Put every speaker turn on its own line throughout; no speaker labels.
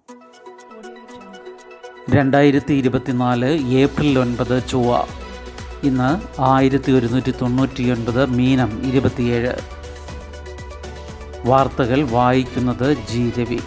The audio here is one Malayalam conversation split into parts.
രണ്ടായിരത്തി ഇരുപത്തിനാല് ഏപ്രിൽ ഒൻപത് ചൊവ്വ ഇന്ന് ആയിരത്തി ഒരുന്നൂറ്റി തൊണ്ണൂറ്റിയൊൻപത് മീനം ഇരുപത്തിയേഴ് വാർത്തകൾ വായിക്കുന്നത് ജി രവി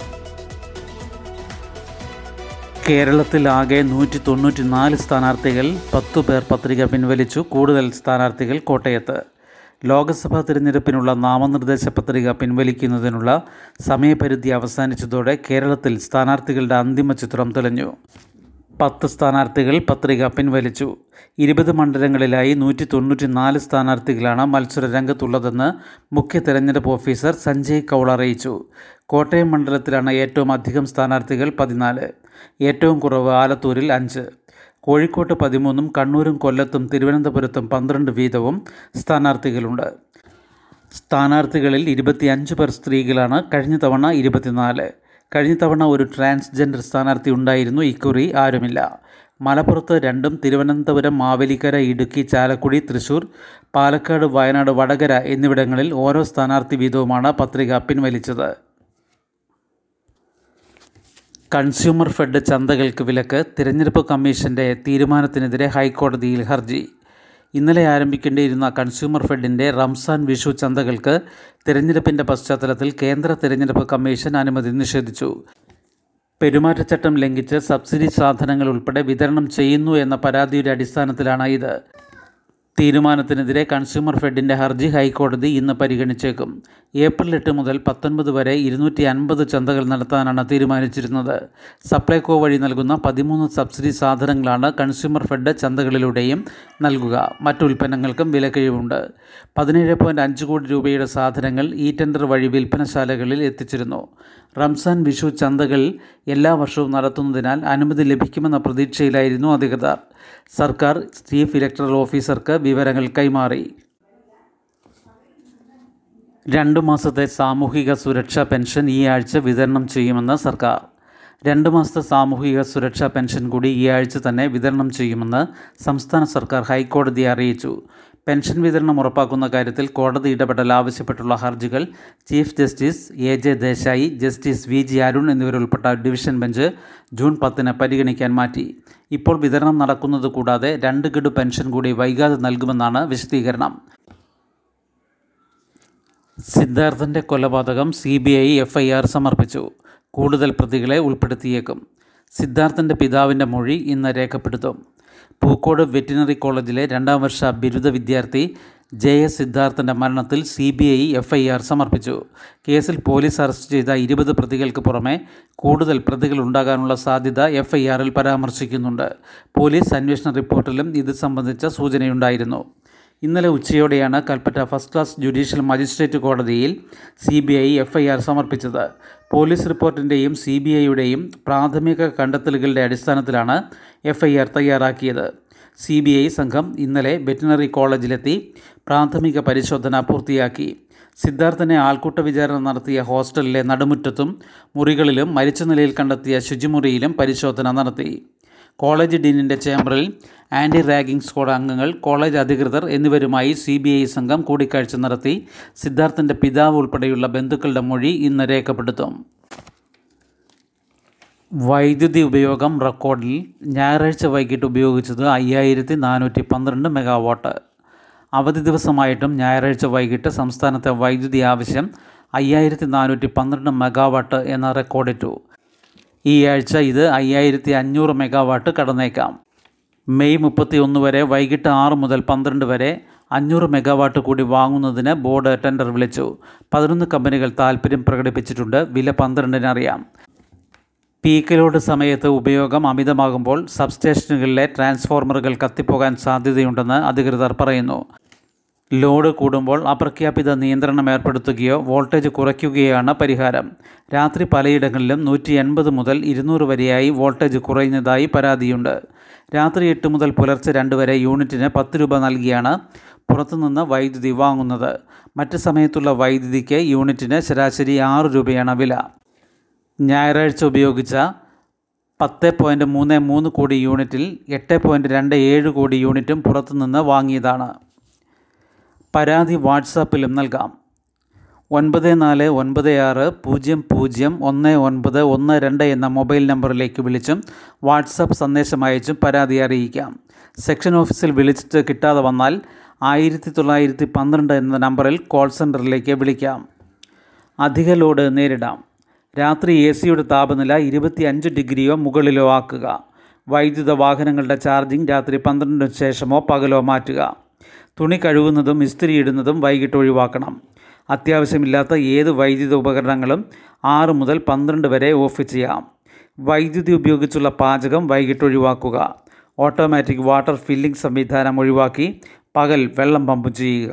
കേരളത്തിൽ ആകെ നൂറ്റി തൊണ്ണൂറ്റി നാല് സ്ഥാനാർത്ഥികൾ പത്തു പേർ പത്രിക പിൻവലിച്ചു കൂടുതൽ സ്ഥാനാർത്ഥികൾ കോട്ടയത്ത് ലോക്സഭാ തിരഞ്ഞെടുപ്പിനുള്ള നാമനിർദ്ദേശ പത്രിക പിൻവലിക്കുന്നതിനുള്ള സമയപരിധി അവസാനിച്ചതോടെ കേരളത്തിൽ സ്ഥാനാർത്ഥികളുടെ അന്തിമ ചിത്രം തെളിഞ്ഞു പത്ത് സ്ഥാനാർത്ഥികൾ പത്രിക പിൻവലിച്ചു ഇരുപത് മണ്ഡലങ്ങളിലായി നൂറ്റി തൊണ്ണൂറ്റി നാല് സ്ഥാനാർത്ഥികളാണ് മത്സര രംഗത്തുള്ളതെന്ന് മുഖ്യ തെരഞ്ഞെടുപ്പ് ഓഫീസർ സഞ്ജയ് കൗൾ അറിയിച്ചു കോട്ടയം മണ്ഡലത്തിലാണ് ഏറ്റവും അധികം സ്ഥാനാർത്ഥികൾ പതിനാല് ഏറ്റവും കുറവ് ആലത്തൂരിൽ അഞ്ച് കോഴിക്കോട്ട് പതിമൂന്നും കണ്ണൂരും കൊല്ലത്തും തിരുവനന്തപുരത്തും പന്ത്രണ്ട് വീതവും സ്ഥാനാർത്ഥികളുണ്ട് സ്ഥാനാർത്ഥികളിൽ ഇരുപത്തിയഞ്ച് പേർ സ്ത്രീകളാണ് കഴിഞ്ഞ തവണ ഇരുപത്തിനാല് കഴിഞ്ഞ തവണ ഒരു ട്രാൻസ്ജെൻഡർ സ്ഥാനാർത്ഥി ഉണ്ടായിരുന്നു ഇക്കുറി ആരുമില്ല മലപ്പുറത്ത് രണ്ടും തിരുവനന്തപുരം മാവേലിക്കര ഇടുക്കി ചാലക്കുടി തൃശൂർ പാലക്കാട് വയനാട് വടകര എന്നിവിടങ്ങളിൽ ഓരോ സ്ഥാനാർത്ഥി വീതവുമാണ് പത്രിക പിൻവലിച്ചത് കൺസ്യൂമർ ഫെഡ് ചന്തകൾക്ക് വിലക്ക് തിരഞ്ഞെടുപ്പ് കമ്മീഷന്റെ തീരുമാനത്തിനെതിരെ ഹൈക്കോടതിയിൽ ഹർജി ഇന്നലെ ആരംഭിക്കേണ്ടിയിരുന്ന കൺസ്യൂമർ ഫെഡിൻ്റെ റംസാൻ വിഷു ചന്തകൾക്ക് തിരഞ്ഞെടുപ്പിൻ്റെ പശ്ചാത്തലത്തിൽ കേന്ദ്ര തിരഞ്ഞെടുപ്പ് കമ്മീഷൻ അനുമതി നിഷേധിച്ചു പെരുമാറ്റച്ചട്ടം ലംഘിച്ച് സബ്സിഡി സാധനങ്ങൾ ഉൾപ്പെടെ വിതരണം ചെയ്യുന്നു എന്ന പരാതിയുടെ അടിസ്ഥാനത്തിലാണ് ഇത് തീരുമാനത്തിനെതിരെ കൺസ്യൂമർ ഫെഡിൻ്റെ ഹർജി ഹൈക്കോടതി ഇന്ന് പരിഗണിച്ചേക്കും ഏപ്രിൽ എട്ട് മുതൽ പത്തൊൻപത് വരെ ഇരുന്നൂറ്റി അൻപത് ചന്തകൾ നടത്താനാണ് തീരുമാനിച്ചിരുന്നത് സപ്ലൈകോ വഴി നൽകുന്ന പതിമൂന്ന് സബ്സിഡി സാധനങ്ങളാണ് കൺസ്യൂമർ ഫെഡ് ചന്തകളിലൂടെയും നൽകുക മറ്റു ഉൽപ്പന്നങ്ങൾക്കും വിലക്കിഴിവുണ്ട് പതിനേഴ് പോയിൻറ്റ് അഞ്ച് കോടി രൂപയുടെ സാധനങ്ങൾ ഈ ടെൻഡർ വഴി വിൽപ്പനശാലകളിൽ എത്തിച്ചിരുന്നു റംസാൻ വിഷു ചന്തകൾ എല്ലാ വർഷവും നടത്തുന്നതിനാൽ അനുമതി ലഭിക്കുമെന്ന പ്രതീക്ഷയിലായിരുന്നു അധികൃതർ സർക്കാർ ചീഫ് ഇലക്ടറൽ ഓഫീസർക്ക് വിവരങ്ങൾ കൈമാറി രണ്ടു മാസത്തെ സാമൂഹിക സുരക്ഷാ പെൻഷൻ ഈ ആഴ്ച വിതരണം ചെയ്യുമെന്ന് സർക്കാർ രണ്ട് മാസത്തെ സാമൂഹിക സുരക്ഷാ പെൻഷൻ കൂടി ഈ ആഴ്ച തന്നെ വിതരണം ചെയ്യുമെന്ന് സംസ്ഥാന സർക്കാർ ഹൈക്കോടതിയെ അറിയിച്ചു പെൻഷൻ വിതരണം ഉറപ്പാക്കുന്ന കാര്യത്തിൽ കോടതി ഇടപെടൽ ആവശ്യപ്പെട്ടുള്ള ഹർജികൾ chief justice A J Desai justice V G Arun എന്നിവരുൾപ്പെട്ട ഡിവിഷൻ ബെഞ്ച് ജൂൺ പത്തിന് പരിഗണിക്കാൻ മാറ്റി ഇപ്പോൾ വിതരണം നടക്കുന്നത് കൂടാതെ രണ്ട് ഗഡു പെൻഷൻ കൂടി വൈകാതെ നൽകുമെന്നാണ് വിശദീകരണം സിദ്ധാർത്ഥൻ്റെ കൊലപാതകം C B I F I R സമർപ്പിച്ചു കൂടുതൽ പ്രതികളെ ഉൾപ്പെടുത്തിയേക്കും സിദ്ധാർത്ഥൻ്റെ പിതാവിൻ്റെ മൊഴി ഇന്ന് രേഖപ്പെടുത്തും പൂക്കോട് വെറ്റിനറി കോളേജിലെ രണ്ടാം വർഷ ബിരുദ വിദ്യാർത്ഥി ജെ എസ് സിദ്ധാർത്ഥൻ്റെ മരണത്തിൽ C B I F I R സമർപ്പിച്ചു കേസിൽ പോലീസ് അറസ്റ്റ് ചെയ്ത ഇരുപത് പ്രതികൾക്ക് പുറമെ കൂടുതൽ പ്രതികൾ ഉണ്ടാകാനുള്ള സാധ്യത എഫ് ഐ ആറിൽ പരാമർശിക്കുന്നുണ്ട് പോലീസ് അന്വേഷണ റിപ്പോർട്ടിലും ഇത് സംബന്ധിച്ച സൂചനയുണ്ടായിരുന്നു ഇന്നലെ ഉച്ചയോടെയാണ് Kalpetta first class judicial magistrate കോടതിയിൽ C B I F I R സമർപ്പിച്ചത് പോലീസ് റിപ്പോർട്ടിൻ്റെയും സി ബി ഐയുടെയും പ്രാഥമിക കണ്ടെത്തലുകളുടെ അടിസ്ഥാനത്തിലാണ് എഫ് ഐ ആർ തയ്യാറാക്കിയത് സി ബി ഐ സംഘം ഇന്നലെ വെറ്റിനറി കോളേജിലെത്തി പ്രാഥമിക പരിശോധന പൂർത്തിയാക്കി സിദ്ധാർത്ഥനെ ആൾക്കൂട്ട വിചാരണ നടത്തിയ ഹോസ്റ്റലിലെ നടുമുറ്റത്തും മുറികളിലും മരിച്ച നിലയിൽ കണ്ടെത്തിയ ശുചിമുറിയിലും പരിശോധന നടത്തി കോളേജ് ഡീനിൻ്റെ ചേംബറിൽ ആൻറ്റി റാഗിംഗ് സ്ക്വാഡ് അംഗങ്ങൾ കോളേജ് അധികൃതർ എന്നിവരുമായി സി ബി ഐ സംഘം കൂടിക്കാഴ്ച നടത്തി സിദ്ധാർത്ഥൻ്റെ പിതാവ് ഉൾപ്പെടെയുള്ള ബന്ധുക്കളുടെ മൊഴി ഇന്ന് രേഖപ്പെടുത്തും വൈദ്യുതി ഉപയോഗം റെക്കോർഡിൽ ഞായറാഴ്ച വൈകിട്ട് ഉപയോഗിച്ചത് അയ്യായിരത്തി നാനൂറ്റി പന്ത്രണ്ട് മെഗാവാട്ട് അവധി ദിവസമായിട്ടും ഞായറാഴ്ച വൈകിട്ട് സംസ്ഥാനത്തെ വൈദ്യുതി ആവശ്യം അയ്യായിരത്തി നാനൂറ്റി പന്ത്രണ്ട് മെഗാവാട്ട് എന്ന റെക്കോർഡിട്ടു ഈ ആഴ്ച ഇത് അയ്യായിരത്തി അഞ്ഞൂറ് മെഗാവാട്ട് കടന്നേക്കാം മെയ് മുപ്പത്തി ഒന്ന് വരെ വൈകിട്ട് ആറ് മുതൽ പന്ത്രണ്ട് വരെ അഞ്ഞൂറ് മെഗാവാട്ട് കൂടി വാങ്ങുന്നതിന് ബോർഡ് ടെൻഡർ വിളിച്ചു പതിനൊന്ന് കമ്പനികൾ താൽപ്പര്യം പ്രകടിപ്പിച്ചിട്ടുണ്ട് വില പന്ത്രണ്ടിന് അറിയാം പീക്ക് ലോഡ് സമയത്ത് ഉപയോഗം അമിതമാകുമ്പോൾ സബ്സ്റ്റേഷനുകളിലെ ട്രാൻസ്ഫോർമറുകൾ കത്തിപ്പോകാൻ സാധ്യതയുണ്ടെന്ന് അധികൃതർ പറയുന്നു ലോഡ് കൂടുമ്പോൾ അപ്രഖ്യാപിത നിയന്ത്രണം ഏർപ്പെടുത്തുകയോ വോൾട്ടേജ് കുറയ്ക്കുകയാണ് പരിഹാരം രാത്രി പലയിടങ്ങളിലും നൂറ്റി എൺപത് മുതൽ ഇരുന്നൂറ് വരെയായി വോൾട്ടേജ് കുറയുന്നതായി പരാതിയുണ്ട് രാത്രി എട്ട് മുതൽ പുലർച്ചെ രണ്ട് വരെ യൂണിറ്റിന് പത്ത് രൂപ നൽകിയാണ് പുറത്തുനിന്ന് വൈദ്യുതി വാങ്ങുന്നത് മറ്റ് സമയത്തുള്ള വൈദ്യുതിക്ക് യൂണിറ്റിന് ശരാശരി ആറ് രൂപയാണ് വില ഞായറാഴ്ച ഉപയോഗിച്ച പത്ത് പോയിൻറ്റ് മൂന്ന് മൂന്ന് കോടി യൂണിറ്റിൽ എട്ട് പോയിൻറ്റ് രണ്ട് ഏഴ് കോടി യൂണിറ്റും പുറത്തുനിന്ന് വാങ്ങിയതാണ് പരാതി വാട്സാപ്പിലും നൽകാം ഒൻപത് നാല് ഒൻപത് ആറ് പൂജ്യം പൂജ്യം ഒന്ന് ഒൻപത് ഒന്ന് രണ്ട് എന്ന മൊബൈൽ നമ്പറിലേക്ക് വിളിച്ചും വാട്സപ്പ് സന്ദേശം അയച്ചും പരാതി അറിയിക്കാം സെക്ഷൻ ഓഫീസിൽ വിളിച്ചിട്ട് കിട്ടാതെ വന്നാൽ ആയിരത്തി തൊള്ളായിരത്തി പന്ത്രണ്ട് എന്ന നമ്പറിൽ കോൾ സെൻറ്ററിലേക്ക് വിളിക്കാം അധിക ലോഡ് നേരിടാം രാത്രി എ സിയുടെ താപനില ഇരുപത്തി അഞ്ച് ഡിഗ്രിയോ മുകളിലോ ആക്കുക വൈദ്യുത വാഹനങ്ങളുടെ ചാർജിംഗ് രാത്രി പന്ത്രണ്ടിന് ശേഷമോ പകലോ മാറ്റുക തുണി കഴുകുന്നതും ഇസ്തിരി ഇടുന്നതും വൈകിട്ട് ഒഴിവാക്കണം അത്യാവശ്യമില്ലാത്ത ഏത് വൈദ്യുത ഉപകരണങ്ങളും ആറ് മുതൽ പന്ത്രണ്ട് വരെ ഓഫ് ചെയ്യാം വൈദ്യുതി ഉപയോഗിച്ചുള്ള പാചകം വൈകിട്ട് ഒഴിവാക്കുക ഓട്ടോമാറ്റിക് വാട്ടർ ഫില്ലിംഗ് സംവിധാനം ഒഴിവാക്കി പകൽ വെള്ളം പമ്പ് ചെയ്യുക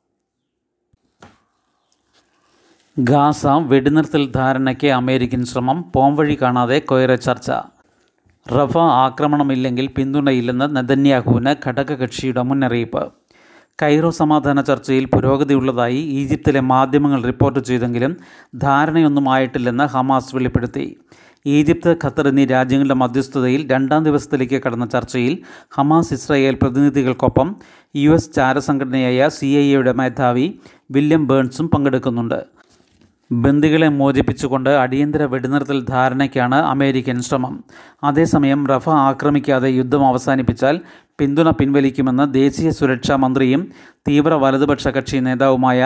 ഗാസ വെടിനിർത്തൽ ധാരണയ്ക്ക് അമേരിക്കൻ ശ്രമം പോംവഴി കാണാതെ കൊയറ ചർച്ച റഫ ആക്രമണമില്ലെങ്കിൽ പിന്തുണയില്ലെന്ന് നെതന്യാഹുവിന് ഘടകകക്ഷിയുടെ മുന്നറിയിപ്പ് കൈറോ സമാധാന ചർച്ചയിൽ പുരോഗതിയുള്ളതായി ഈജിപ്തിലെ മാധ്യമങ്ങൾ റിപ്പോർട്ട് ചെയ്തെങ്കിലും ധാരണയൊന്നും ആയിട്ടില്ലെന്ന് ഹമാസ് വെളിപ്പെടുത്തി ഈജിപ്ത് ഖത്തർ എന്നീ രാജ്യങ്ങളുടെ മധ്യസ്ഥതയിൽ രണ്ടാം ദിവസത്തിലേക്ക് കടന്ന ചർച്ചയിൽ ഹമാസ് ഇസ്രായേൽ പ്രതിനിധികൾക്കൊപ്പം യു എസ് ചാരസംഘടനയായ സി ഐ എയുടെ മേധാവി വില്യം ബേൺസും പങ്കെടുക്കുന്നുണ്ട് ബന്ദികളെ മോചിപ്പിച്ചുകൊണ്ട് അടിയന്തര വെടിനിർത്തൽ ധാരണയ്ക്കാണ് അമേരിക്കൻ ശ്രമം അതേസമയം റഫ ആക്രമിക്കാതെ യുദ്ധം അവസാനിപ്പിച്ചാൽ പിന്തുണ പിൻവലിക്കുമെന്ന് ദേശീയ സുരക്ഷാ മന്ത്രിയും തീവ്ര വലതുപക്ഷ കക്ഷി നേതാവുമായ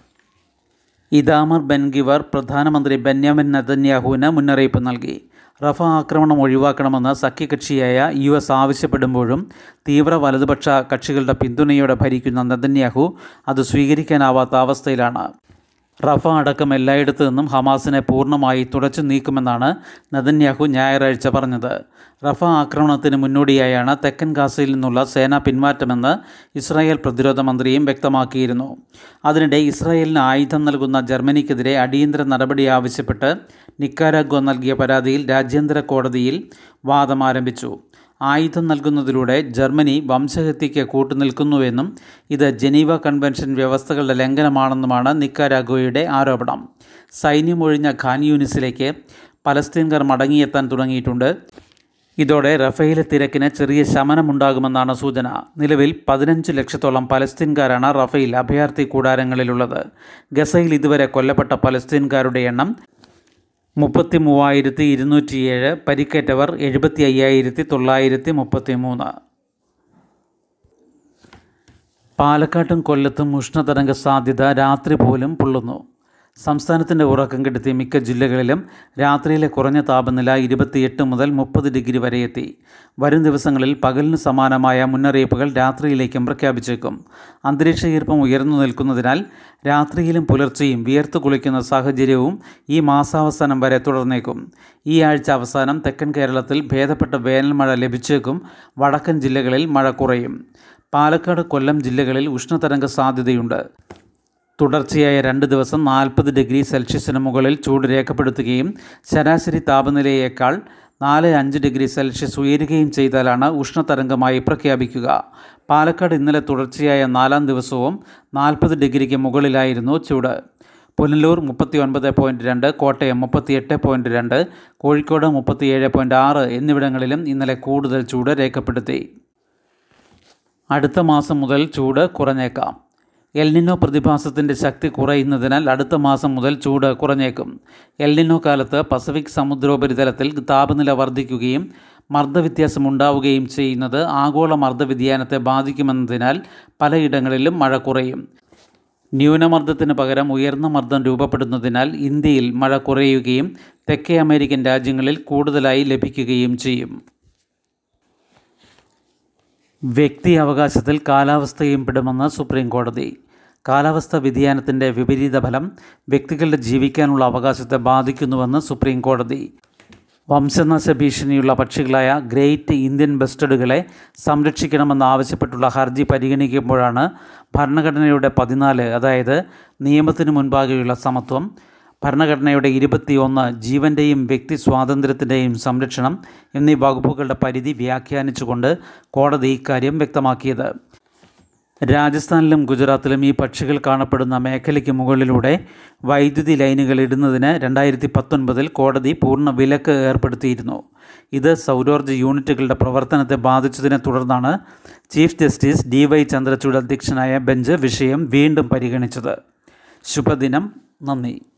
ഇദാമർ ബെൻഗിവർ പ്രധാനമന്ത്രി ബെന്യാമിൻ നെതന്യാഹുവിന് മുന്നറിയിപ്പ് നൽകി റഫ ആക്രമണം ഒഴിവാക്കണമെന്ന് സഖ്യകക്ഷിയായ യു എസ് ആവശ്യപ്പെടുമ്പോഴും തീവ്ര വലതുപക്ഷ കക്ഷികളുടെ പിന്തുണയോടെ ഭരിക്കുന്ന നെതന്യാഹു അത് സ്വീകരിക്കാനാവാത്ത അവസ്ഥയിലാണ് റഫ അടക്കം എല്ലായിടത്തു നിന്നും ഹമാസിനെ പൂർണ്ണമായി തുടച്ചു നീക്കുമെന്നാണ് നെതന്യാഹു ഞായറാഴ്ച പറഞ്ഞത് റഫ ആക്രമണത്തിന് മുന്നോടിയായാണ് തെക്കൻ ഗാസയിൽ നിന്നുള്ള സേനാ പിന്മാറ്റമെന്ന് ഇസ്രായേൽ പ്രതിരോധ മന്ത്രിയും വ്യക്തമാക്കിയിരുന്നു അതിനിടെ ഇസ്രായേലിന് ആയുധം നൽകുന്ന ജർമ്മനിക്കെതിരെ അടിയന്തര നടപടി ആവശ്യപ്പെട്ട് നിക്കാരാഗ്വ നൽകിയ പരാതിയിൽ രാജ്യാന്തര കോടതിയിൽ വാദം ആരംഭിച്ചു ആയുധം നൽകുന്നതിലൂടെ ജർമ്മനി വംശഹത്യയ്ക്ക് കൂട്ടുനിൽക്കുന്നുവെന്നും ഇത് ജനീവ കൺവെൻഷൻ വ്യവസ്ഥകളുടെ ലംഘനമാണെന്നുമാണ് നിക്കാരാഗോയുടെ ആരോപണം സൈന്യമൊഴിഞ്ഞ ഖാൻ യൂണിസിലേക്ക് പലസ്തീൻകാർ മടങ്ങിയെത്താൻ തുടങ്ങിയിട്ടുണ്ട് ഇതോടെ റഫയിലെ തിരക്കിന് ചെറിയ ശമനമുണ്ടാകുമെന്നാണ് സൂചന നിലവിൽ പതിനഞ്ച് ലക്ഷത്തോളം പലസ്തീൻകാരാണ് റഫയിൽ അഭയാർത്ഥി കൂടാരങ്ങളിലുള്ളത് ഗസയിൽ ഇതുവരെ കൊല്ലപ്പെട്ട പലസ്തീൻകാരുടെ എണ്ണം മുപ്പത്തി മൂവായിരത്തി ഇരുന്നൂറ്റിയേഴ് പരിക്കേറ്റവർ എഴുപത്തി അയ്യായിരത്തി തൊള്ളായിരത്തി മുപ്പത്തി മൂന്ന് പാലക്കാട്ടും കൊല്ലത്തും ഉഷ്ണതരംഗ സാധ്യത രാത്രി പോലും പൊള്ളുന്നു സംസ്ഥാനത്തിൻ്റെ ഉറക്കം കെടുത്തിയ മിക്ക ജില്ലകളിലും രാത്രിയിലെ കുറഞ്ഞ താപനില ഇരുപത്തിയെട്ട് മുതൽ മുപ്പത് ഡിഗ്രി വരെ എത്തി വരും ദിവസങ്ങളിൽ പകലിന് സമാനമായ മുന്നറിയിപ്പുകൾ രാത്രിയിലേക്കും പ്രഖ്യാപിച്ചേക്കും അന്തരീക്ഷ ഈർപ്പം ഉയർന്നു നിൽക്കുന്നതിനാൽ രാത്രിയിലും പുലർച്ചെയും വിയർത്ത് കുളിക്കുന്ന സാഹചര്യവും ഈ മാസാവസാനം വരെ തുടർന്നേക്കും ഈ ആഴ്ച അവസാനം തെക്കൻ കേരളത്തിൽ ഭേദപ്പെട്ട വേനൽ മഴ ലഭിച്ചേക്കും വടക്കൻ ജില്ലകളിൽ മഴ കുറയും പാലക്കാട് കൊല്ലം ജില്ലകളിൽ ഉഷ്ണതരംഗ സാധ്യതയുണ്ട് തുടർച്ചയായ രണ്ട് ദിവസം നാൽപ്പത് ഡിഗ്രി സെൽഷ്യസിന് മുകളിൽ ചൂട് രേഖപ്പെടുത്തുകയും ശരാശരി താപനിലയേക്കാൾ നാല് അഞ്ച് ഡിഗ്രി സെൽഷ്യസ് ഉയരുകയും ചെയ്താലാണ് ഉഷ്ണതരംഗമായി പ്രഖ്യാപിക്കുക പാലക്കാട് ഇന്നലെ തുടർച്ചയായ നാലാം ദിവസവും നാൽപ്പത് ഡിഗ്രിക്ക് മുകളിലായിരുന്നു ചൂട് പുനലൂർ മുപ്പത്തി ഒൻപത് പോയിൻറ്റ് രണ്ട് കോട്ടയം മുപ്പത്തിയെട്ട് പോയിൻറ്റ് രണ്ട് കോഴിക്കോട് മുപ്പത്തിയേഴ് പോയിൻറ്റ് ആറ് എന്നിവിടങ്ങളിലും ഇന്നലെ കൂടുതൽ ചൂട് രേഖപ്പെടുത്തി അടുത്ത മാസം മുതൽ ചൂട് കുറഞ്ഞേക്കാം എൽനിനോ പ്രതിഭാസത്തിൻ്റെ ശക്തി കുറയുന്നതിനാൽ അടുത്ത മാസം മുതൽ ചൂട് കുറഞ്ഞേക്കും എൽനിനോ കാലത്ത് പസഫിക് സമുദ്രോപരിതലത്തിൽ താപനില വർദ്ധിക്കുകയും മർദ്ദവ്യത്യാസം ഉണ്ടാവുകയും ചെയ്യുന്നത് ആഗോള മർദ്ദവ്യതിയാനത്തെ ബാധിക്കുമെന്നതിനാൽ പലയിടങ്ങളിലും മഴ കുറയും ന്യൂനമർദ്ദത്തിന് പകരം ഉയർന്ന മർദ്ദം രൂപപ്പെടുന്നതിനാൽ ഇന്ത്യയിൽ മഴ കുറയുകയും തെക്കേ അമേരിക്കൻ രാജ്യങ്ങളിൽ കൂടുതലായി ലഭിക്കുകയും ചെയ്യും വ്യക്തി അവകാശത്തിൽ കാലാവസ്ഥയും പെടുമെന്ന് സുപ്രീം കോടതി കാലാവസ്ഥ വ്യതിയാനത്തിൻ്റെ വിപരീത ഫലം വ്യക്തികളുടെ ജീവിക്കാനുള്ള അവകാശത്തെ ബാധിക്കുന്നുവെന്ന് സുപ്രീം കോടതി വംശനാശ ഭീഷണിയുള്ള പക്ഷികളായ ഗ്രേറ്റ് ഇന്ത്യൻ ബസ്റ്റഡുകളെ സംരക്ഷിക്കണമെന്നാവശ്യപ്പെട്ടുള്ള ഹർജി പരിഗണിക്കുമ്പോഴാണ് ഭരണഘടനയുടെ പതിനാല് അതായത് നിയമത്തിന് മുൻപാകെയുള്ള സമത്വം ഭരണഘടനയുടെ ഇരുപത്തിയൊന്ന് ജീവൻ്റെയും വ്യക്തി സ്വാതന്ത്ര്യത്തിൻ്റെയും സംരക്ഷണം എന്നീ വകുപ്പുകളുടെ പരിധി വ്യാഖ്യാനിച്ചുകൊണ്ട് കോടതി ഇക്കാര്യം വ്യക്തമാക്കിയത് രാജസ്ഥാനിലും ഗുജറാത്തിലും ഈ പക്ഷികൾ കാണപ്പെടുന്ന മേഖലയ്ക്ക് മുകളിലൂടെ വൈദ്യുതി ലൈനുകൾ ഇടുന്നതിന് രണ്ടായിരത്തി പത്തൊൻപതിൽ കോടതി പൂർണ്ണ വിലക്ക് ഏർപ്പെടുത്തിയിരുന്നു ഇത് സൗരോർജ്ജ യൂണിറ്റുകളുടെ പ്രവർത്തനത്തെ ബാധിച്ചതിനെ തുടർന്നാണ് chief justice D Y Chandrachud അധ്യക്ഷനായ ബെഞ്ച് വിഷയം വീണ്ടും പരിഗണിച്ചത് ശുഭദിനം നന്ദി